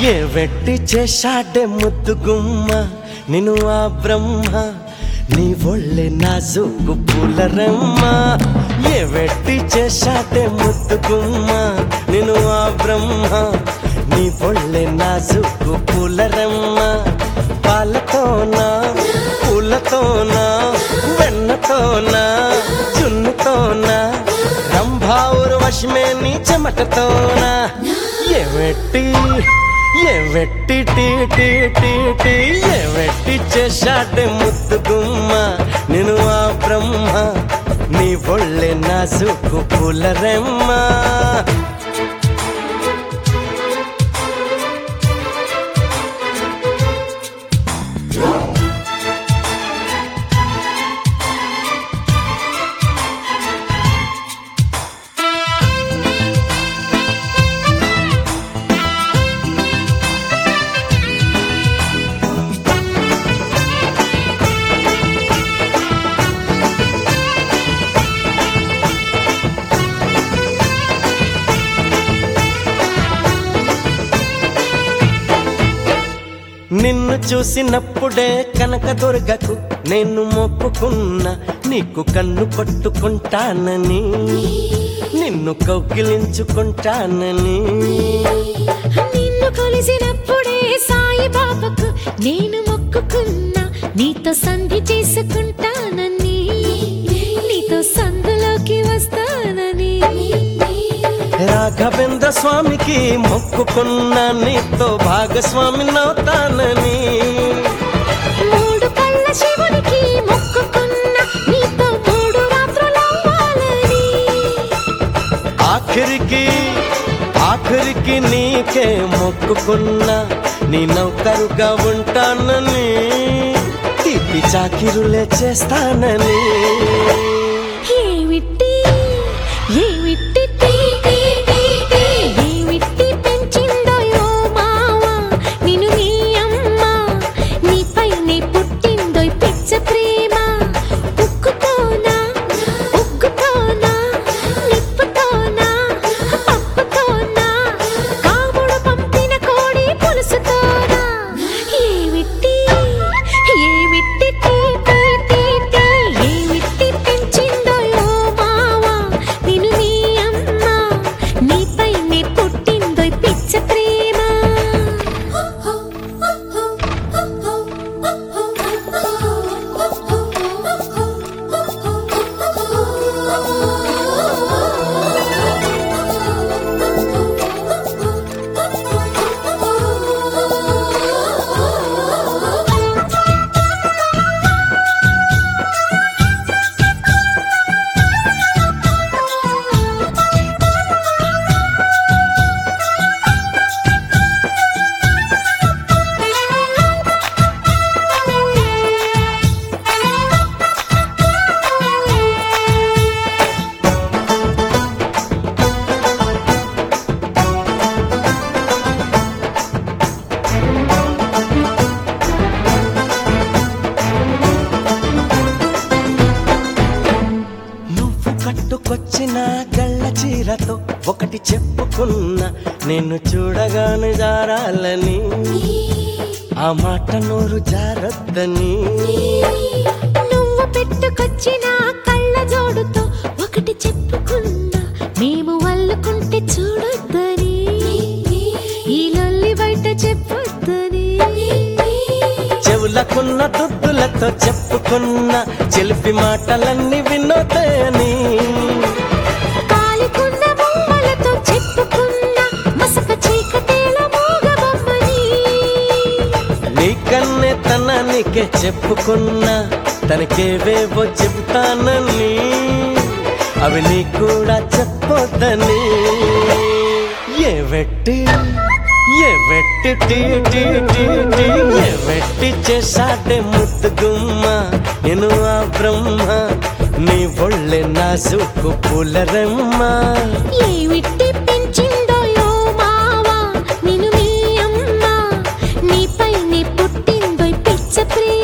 ఏ వెట్టి చేశాడే ముద్దు గుమ్మ నిన్ను ఆ బ్రహ్మ నీ ఒళ్ళే నాజుకు పూలరమ్మ ఏ వెట్టి చేశాడే ముద్దు గుమ్మ నిన్ను ఆ బ్రహ్మ నీ ఒళ్ళే నాజుకు పూలరమ్మ పాలతోనా పూలతోనా వెన్నతోనా చున్నుతోనా రంభావురు వశమే నీ చెమటతోనా ఏ వెట్టి ఏ వెట్టి టీ టీ టీ టీ ఏ వెట్టి చేశాడే ముద్దు గుమ్మ నేను ఆ బ్రహ్మ నీ ఒళ్ళే నాజుకు పూలరెమ్మ నిన్ను చూసినప్పుడే కనక దుర్గకు నేను మొక్కుకున్నా నీకు కన్ను పట్టుకుంటానని నిన్ను కౌగిలించుకుంటానని నిన్ను కొలిసినప్పుడే సాయి బాబాకు నేను మొక్కుకున్నా నీతో సంధి చేసుకుంటానని నీతో సందులోకి వస్తానని రాఘవేంద్ర స్వామికి మొక్కుకున్నా నీతో భాగస్వామి నవుతానని మూడు కళ్ళ శివునికి మొక్కుకున్నా నీతో మూడు రాత్రులవ్వాలని ఆఖరికి ఆఖరికి నీకే మొక్కుకున్నా నీ నౌకరుగా ఉంటానని తీపి చాకిరులే చేస్తానని ఏమిటి ఏమిటి టీ, టీ, టీ, టీ, ఏమిటి పెంచిందో యో మావా నిన్ను నీ అమ్మ నీపైనే పుట్టిందో ఈ పిచ్చ ప్రేమ ఉక్కుతోనా ఉక్కుతోనా నిప్పుతోనా పప్పుతోనా కాముడు పంపిన కోడి పులుసుతోనా ఏమిటి ఏమిటి టీ, టీ, టీ, టీ, ఏమిటి పెంచిందో యో మావా నిన్ను నీ అమ్మ నీపైనే పుట్టిందో ఈ పిచ్చ ప్రేమ నువ్వు కట్టుకొచ్చిన గళ్ళ చీరతో ఒకటి చెప్పుకున్నా నేను చూడగానే జారాలని ఆ మాట నోరు జారొద్దని నువ్వు పెట్టుకొచ్చిన కళ్ళ జోడుతో ఒకటి చెప్పుకున్నా మేము వల్లుకుంటే చూడొద్దని ఈ లొల్లి బయట చెప్పొద్దని చెవులకున్న దుద్దులతో చెప్పుకున్న చెలిపి మాటలన్నీ వినోదని కాలికున్న బొమ్మలతో చెప్పుకున్నా మసక చీకటేల మూగబొమ్మని నీకన్నే తనానికే చెప్పుకున్నా తనకేవేవో చెబుతానని అవి నీ కూడా చెప్పొద్దని ఏ వెట్టి ఏ వెట్టి టీ టీ టీ టీ ఏ వెట్టి చేశాడే ముద్దు గుమ్మ నేను ఆ బ్రహ్మ నీ ఒళ్ళే నాజుకు పూలరమ్మ ఏమిటి పెంచిందో యో మావా నిన్ను నీ అమ్మ నీపైనే పుట్టిందో ఈ పిచ్చ ప్రేమ